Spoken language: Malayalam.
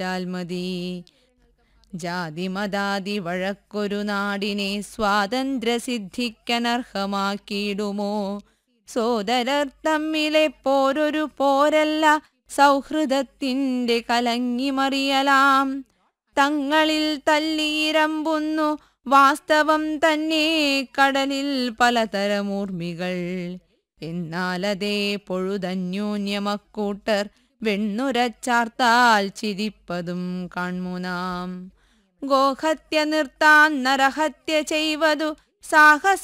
ാൽ മതി ജാതിമതാതി വഴക്കൊരു നാടിനെ സ്വാതന്ത്ര്യസിദ്ധിക്കനർഹമാക്കിയിടുമോ സോദരർ തമ്മിലെ പോരൊരു പോരല്ല സൗഹൃദത്തിന്റെ കലങ്ങിമറിയലാം തങ്ങളിൽ തല്ലിയിരമ്പുന്നു വാസ്തവം തന്നെ കടലിൽ പലതരമൂർമികൾ എന്നാലതേ പൊഴുതന്യോന്യമക്കൂട്ടർ വെണ്ണുരച്ചാർത്താൽ ചിരിപ്പതും കാൺമുനാം ഗോഹത്യ നിർത്താൻ നരഹത്യ ചെയ്വതു സാഹസ